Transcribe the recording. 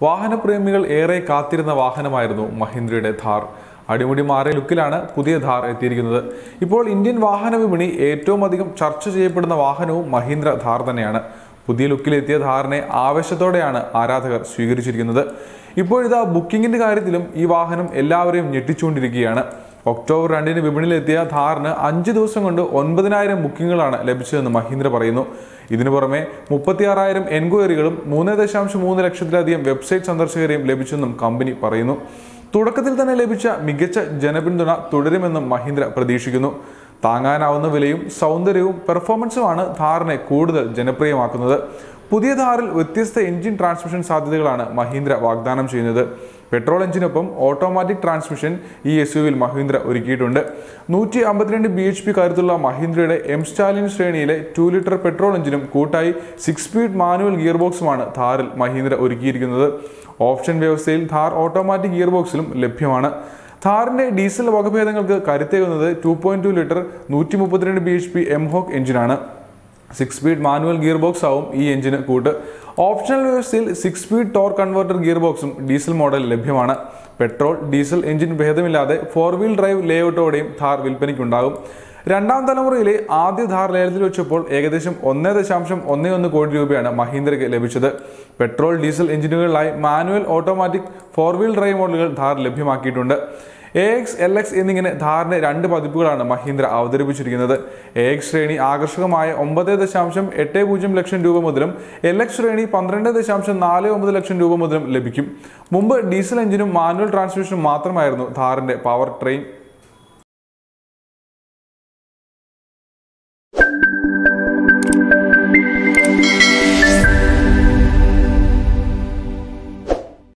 വാഹനപ്രേമികൾ ഏറെ കാത്തിരുന്ന വാഹനമായിരുന്നു മഹീന്ദ്രയുടെ ഥാർ അടിമുടി മാറിയ ലുക്കിലാണ് പുതിയ ഥാർ എത്തിയിരിക്കുന്നത് ഇപ്പോൾ ഇന്ത്യൻ വാഹന വിപണി ഏറ്റവും അധികം ചർച്ച ചെയ്യപ്പെടുന്ന വാഹനവും മഹീന്ദ്ര ഥാർ തന്നെയാണ് പുതിയ ലുക്കിലെത്തിയ ധാറിനെ ആവേശത്തോടെയാണ് ആരാധകർ സ്വീകരിച്ചിരിക്കുന്നത് ഇപ്പോഴിതാ ബുക്കിങ്ങിന്റെ കാര്യത്തിലും ഈ വാഹനം എല്ലാവരെയും ഞെട്ടിച്ചുകൊണ്ടിരിക്കുകയാണ് ഒക്ടോബർ രണ്ടിന് വിപണിയിലെത്തിയ ഥാറിന് അഞ്ച് ദിവസം കൊണ്ട് ഒൻപതിനായിരം ബുക്കിങ്ങുകളാണ് ലഭിച്ചതെന്ന് മഹീന്ദ്ര പറയുന്നു ഇതിനു പുറമെ മുപ്പത്തിയാറായിരം എൻക്വയറികളും മൂന്ന് ദശാംശം മൂന്ന് ലക്ഷത്തിലധികം വെബ്സൈറ്റ് സന്ദർശകരെയും ലഭിച്ചെന്നും കമ്പനി പറയുന്നു തുടക്കത്തിൽ തന്നെ ലഭിച്ച മികച്ച ജനപിന്തുണ തുടരുമെന്നും മഹീന്ദ്ര പ്രതീക്ഷിക്കുന്നു താങ്ങാനാവുന്ന വിലയും സൗന്ദര്യവും പെർഫോമൻസുമാണ് ഥാറിനെ കൂടുതൽ ജനപ്രിയമാക്കുന്നത് പുതിയ ഥാറിൽ വ്യത്യസ്ത എഞ്ചിൻ ട്രാൻസ്മിഷൻ സാധ്യതകളാണ് മഹീന്ദ്ര വാഗ്ദാനം ചെയ്യുന്നത് പെട്രോൾ എഞ്ചിനൊപ്പം ഓട്ടോമാറ്റിക് ട്രാൻസ്മിഷൻ ഈ എസ് യുവിൽ മഹീന്ദ്ര ഒരുക്കിയിട്ടുണ്ട് നൂറ്റി അമ്പത്തിരണ്ട് ബി എച്ച് പി കരുത്തുള്ള മഹീന്ദ്രയുടെ എം സ്റ്റാലിൻ ശ്രേണിയിലെ ടു ലിറ്റർ പെട്രോൾ എഞ്ചിനും കൂട്ടായി സിക്സ് സ്പീഡ് മാനുവൽ ഗിയർ ബോക്സുമാണ് ഥാറിൽ മഹീന്ദ്ര ഒരുക്കിയിരിക്കുന്നത് ഓപ്ഷൻ വ്യവസ്ഥയിൽ ഥാർ ഓട്ടോമാറ്റിക് ഗിയർ ബോക്സിലും ലഭ്യമാണ് ഥാറിന്റെ ഡീസൽ വകഭേദങ്ങൾക്ക് കരുത്തേകുന്നത് ടു പോയിന്റ് ടു ലിറ്റർ നൂറ്റി മുപ്പത്തിരണ്ട് B H P M hawk എഞ്ചിനാണ് six speed manual gear box ആവും ഈ എഞ്ചിന് കൂട്ട് ഓപ്ഷണൽ വ്യവസ്ഥയിൽ six speed torque converter gear ബോക്സും ഡീസൽ മോഡൽ ലഭ്യമാണ് പെട്രോൾ ഡീസൽ എഞ്ചിൻ ഭേദമില്ലാതെ ഫോർ വീൽ ഡ്രൈവ് ലേഔട്ടോടെയും ഥാർ വിൽപ്പനയ്ക്കുണ്ടാകും രണ്ടാം തലമുറയിലെ ആദ്യ ധാർ ലേലത്തിൽ വെച്ചപ്പോൾ ഏകദേശം ഒന്ന് ദശാംശം ഒന്ന് ഒന്ന് കോടി രൂപയാണ് മഹീന്ദ്രയ്ക്ക് ലഭിച്ചത് പെട്രോൾ ഡീസൽ എഞ്ചിനുകളിലായി manual automatic four wheel drive മോഡലുകൾ ധാർ ലഭ്യമാക്കിയിട്ടുണ്ട് എ എക്സ് എൽ എക്സ് എന്നിങ്ങനെ ധാറിന്റെ രണ്ട് പതിപ്പുകളാണ് മഹീന്ദ്ര അവതരിപ്പിച്ചിരിക്കുന്നത് എ എക്സ് ശ്രേണി ആകർഷകമായ ഒമ്പത് ദശാംശം എട്ട് പൂജ്യം ലക്ഷം രൂപ മുതലും എൽ എക്സ് ശ്രേണി പന്ത്രണ്ട് ദശാംശം നാല് ഒമ്പത് ലക്ഷം രൂപ മുതലും ലഭിക്കും മുമ്പ് ഡീസൽ എഞ്ചിനും മാനുവൽ ട്രാൻസ്മിഷനും മാത്രമായിരുന്നു ധാറിന്റെ പവർ ട്രെയിൻ